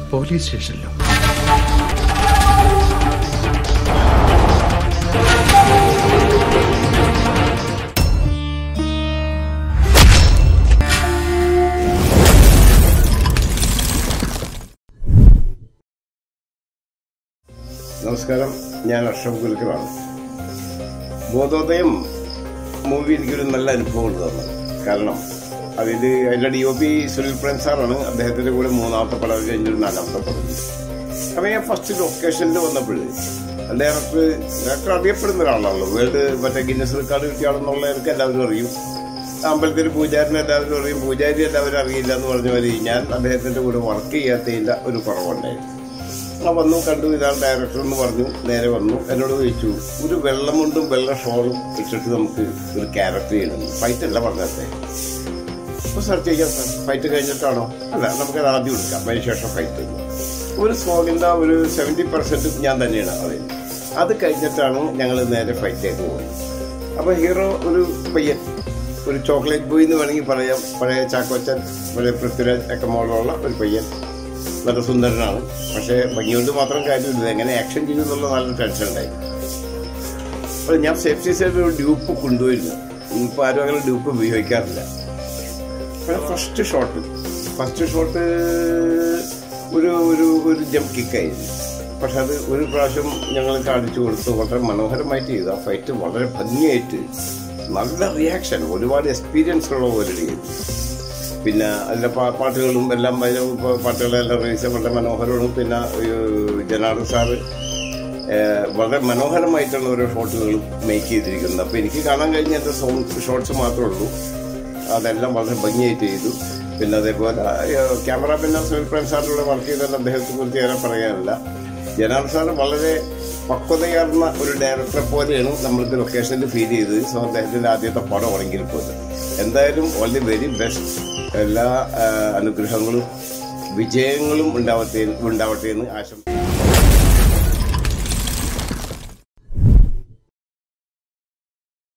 police സ്റ്റേഷനിലും നമസ്കാരം ഞാൻ അഷഫ് ഗുൽക്കറാണ് ബോധോദയം മൂവി എനിക്കൊരു നല്ല അനുഭവം തന്നു കാരണം അതിൽ അതിൻ്റെ D O P Sunil Prem സാറാണ് അദ്ദേഹത്തിൻ്റെ കൂടെ മൂന്നാമത്തെ പടം കഴിഞ്ഞൊരു നാലാമത്തെ പടം അപ്പം ഞാൻ ഫസ്റ്റ് ലൊക്കേഷനിൽ വന്നപ്പോൾ ഡയറക്ടർ ഡയറക്ടർ അറിയപ്പെടുന്ന ഒരാളാണല്ലോ വേൾഡ് മറ്റേ ഗിന്നസ് റെക്കോർഡ് കിട്ടിയാണെന്നുള്ള എനിക്ക് എല്ലാവരും അറിയും അമ്പലത്തിൽ പൂജാരിനെ എല്ലാവരും അറിയും പൂജാരി എല്ലാവരും അറിയില്ല എന്ന് പറഞ്ഞ പോലെ ഞാൻ അദ്ദേഹത്തിൻ്റെ കൂടെ വർക്ക് ചെയ്യാത്തതിൻ്റെ ഒരു കുറവുണ്ടായിരുന്നു ആ വന്നു കണ്ടു ഇതാണ് ഡയറക്ടർ എന്ന് പറഞ്ഞു നേരെ വന്നു എന്നോട് ചോദിച്ചു ഒരു വെള്ളമുണ്ടും വെള്ള ഷോളും ഇട്ടിട്ട് നമുക്ക് ഒരു ക്യാരക്ടർ ചെയ്യണം ഫൈറ്റ് അല്ല പറഞ്ഞത്തെ അപ്പോൾ സെർച്ച് ചെയ്യാം സാർ ഫൈറ്റ് കഴിഞ്ഞിട്ടാണോ അല്ല നമുക്കത് ആദ്യം എടുക്കാം അതിന് ശേഷം ഫൈറ്റ് ഒരു സോങ്ങിൻ്റെ ഒരു സെവൻറ്റി പെർസെൻറ്റ് ഞാൻ തന്നെയാണ് അതിൽ അത് കഴിഞ്ഞിട്ടാണ് ഞങ്ങൾ നേരെ ഫൈറ്റിലേക്ക് പോകുന്നത് അപ്പോൾ ഹീറോ ഒരു പയ്യൻ ഒരു ചോക്ലേറ്റ് ബോയ് എന്ന് വേണമെങ്കിൽ പറയാം പഴയ ചാക്കോച്ചൻ പഴയ പൃഥ്വിരാജ് ഒക്കെ മോളുള്ള ഒരു പയ്യൻ നല്ല സുന്ദരനാണ് പക്ഷേ ഭംഗിയോണ്ട് മാത്രം കാര്യമില്ല എങ്ങനെ ആക്ഷൻ ചെയ്യുന്നുള്ള നല്ല ടെൻഷൻ ഉണ്ടായി അപ്പോൾ ഞാൻ സേഫ്റ്റി സൈഡ് ഒരു ഡ്യൂപ്പ് കൊണ്ടുപോയിരുന്നു ഇപ്പോൾ ആരും അങ്ങനെ ഡ്യൂപ്പ് ഉപയോഗിക്കാറില്ല അപ്പോൾ ഫസ്റ്റ് ഷോട്ട് ഫസ്റ്റ് ഷോട്ട് ഒരു ഒരു ഒരു ജംപ് കിക്കായിരുന്നു പക്ഷെ അത് ഒരു പ്രാവശ്യം ഞങ്ങൾ കാണിച്ചു കൊടുത്തു വളരെ മനോഹരമായിട്ട് ചെയ്തു ആ ഫൈറ്റ് വളരെ ഭംഗിയായിട്ട് നല്ല റിയാക്ഷൻ ഒരുപാട് എക്സ്പീരിയൻസ് ഉള്ള പോലെ ചെയ്തു പിന്നെ അതിലെ പാ- പാട്ടുകളും എല്ലാം ഭയങ്കര ഇപ്പൊ പാട്ടുകളെല്ലാം റിലീസ് വളരെ മനോഹരമാണ് പിന്നെ ഏഹ്, ജനാർദ്ദൻ സാറ് ഏഹ്, വളരെ മനോഹരമായിട്ടുള്ള ഓരോ ഷോട്ടുകളും മേക്ക് ചെയ്തിരിക്കുന്നത് അപ്പോൾ എനിക്ക് കാണാൻ കഴിഞ്ഞ എൻ്റെ സോങ് ഷോട്ട്സ് മാത്രമേ ഉള്ളൂ അതെല്ലാം വളരെ ഭംഗിയായിട്ട് ചെയ്തു പിന്നെ അതേപോലെ ക്യാമറ പിന്നെ സുനിൽ പ്രേം സാറിലൂടെ വർക്ക് ചെയ്തത് അദ്ദേഹത്തെ കുറിച്ച് ഏറെ പറയാനില്ല ജനാർദ്ദൻ സാറ് വളരെ പക്വതയാർന്ന ഒരു ഡയറക്ടറെ പോലെയാണ് നമ്മൾക്ക് ലൊക്കേഷനിൽ ഫീൽ ചെയ്തത് സോ അദ്ദേഹത്തിന്റെ ആദ്യത്തെ പടം ഉണങ്ങിയിൽ പോയത് എന്തായാലും ഓൾ ദി വെരി ബെസ്റ്റ് എല്ലാ ആ, അനുഗ്രഹങ്ങളും വിജയങ്ങളും ഉണ്ടാവട്ടെ ഉണ്ടാവട്ടെ എന്ന് ആശംസിക്കുന്നു